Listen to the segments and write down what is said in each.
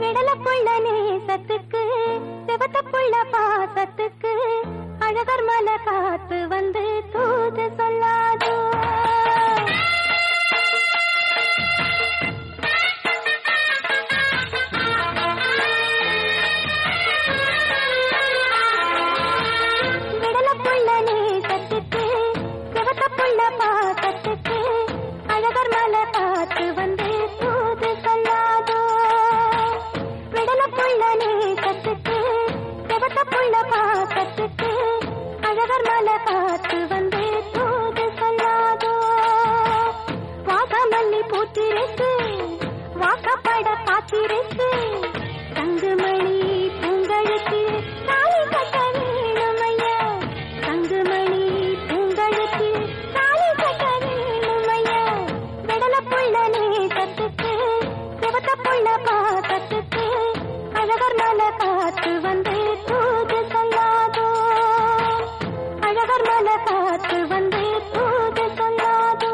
விடல புள்ள நேசத்துக்கு செவத்த புள்ள பாசத்துக்கு அழகர் மலை காத்து வந்து தூது சொல்லாதோ விடல புள்ள நேசத்துக்கு செவத்த புள்ள பாசத்துக்கு அழகர் மலை காத்து வந்து தூது சொல்லாதோ விடல புள்ள நேசத்துக்கு செவத்த புள்ள பாசத்துக்கு அழகர் மலை காத்து வந்து தூது சொல்லாதோ வாசமல்லி பூத்திருக்கு வாக்கப்பட காத்திருக்கு தங்குமணி பூங்கழுத்து தாலி கட்ட வேணுமையா தங்குமணி பூங்கழுத்து தாலி கட்ட வேணுமையா விடல புள்ள நேசத்துக்கு சிவத்த புள்ள பாசத்துக்கு அழகர் மலை காத்து வந்து தூது சொல்லாதோ அழகர் மலை காத்து வந்து தூது சொல்லாதோ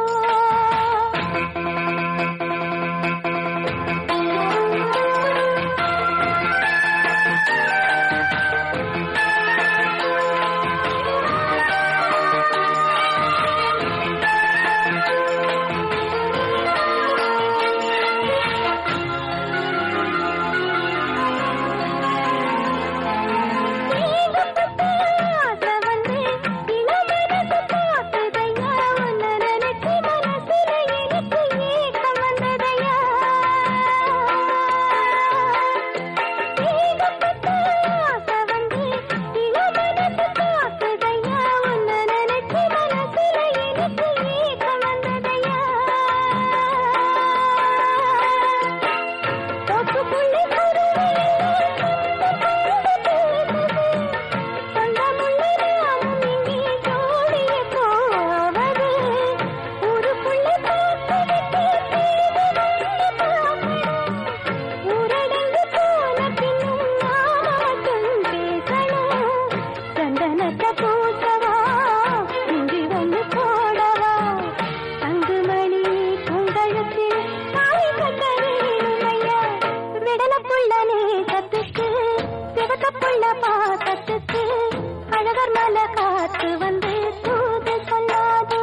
ஆசை வந்து இளமனசு காத்துதையா உன்னை நினைச்சு மனசுல எனக்கு ஏக்கம் வந்ததையா ஏகப்பட்ட ஆசை வந்து இளமனசு காத்துதையா உன்னை நினைச்சு மனசுல எனக்கு ஏக்கம் வந்ததையா தோப்புக்குள்ளே சொந்தமுள்ள நாமும் இங்கே ஜோடிய போவது ஊருக்குள்ளே பார்த்துவிட்டு தேடி வந்து பார்க்கணும் ஊரடங்கு போன பின்னும் நாம மட்டும் பேசணும் சந்தனத்தை பூசவா இன்றி வந்து போடவா தங்குமணி பூங்கழுத்தில் தாலி கட்ட வேணுமையா விடல புள்ள நேசத்துக்கு சிவத்த புள்ள பாசத்துக்கு அழகர் மலை காத்து வந்து தூது சொல்லாதோ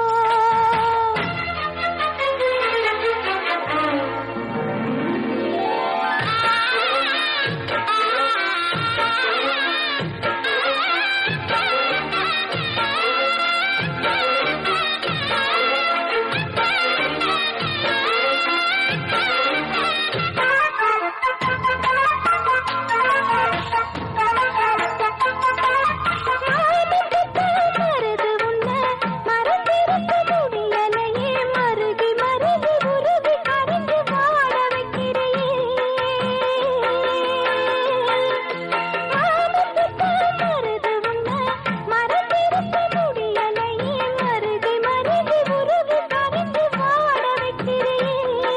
மருது உன்னை மறந்திருக்க முடியலையே மருகி மருகி உருகி கரைந்து வாழ வைக்கிறையே மருது உன்னை மறந்திருக்க முடியலையே மருகி மருகி உருகி கரைந்து வாழ வைக்கிறையே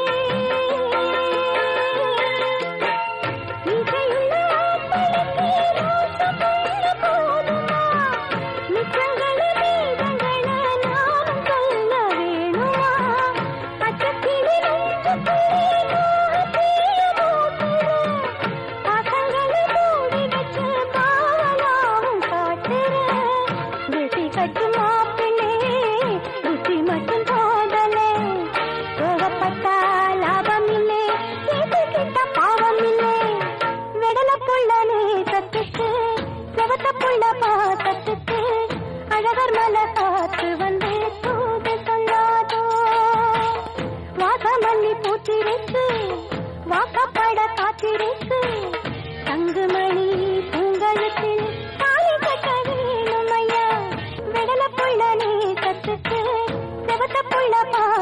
இசையுள்ள ஆத்தலுக்கு ரோசமுள்ள போதுமா மிச்சங்கள மீதங்கள நானும் சொல்ல வேணுமா பச்சக்கிளி நெஞ்சுக்குள்ளே மோகத்தீய மூட்டுற பாசங்களை மூடி வச்சு காவலாவும் காட்டுற வெட்டி கட்டு மாப்பிள்ளே புத்தி மட்டும் போதலே கோவப்பட்டா லாபம் இல்லை கேட்டுக்கிட்ட பாவம் இல்லை விடல புள்ள நேசத்துக்கு செவத்த புள்ள பாசத்துக்கு அழகர் மலை காத்து வந்து தூது சொல்லாதோ வாசமல்லி பூத்திருக்கு வாக்கப்பட காத்திருக்கு தங்குமணி பூங்கழுத்தில் தாலி கட்ட வேணுமையா விடல புள்ள நேசத்துக்கு செவத்த புள்ள பா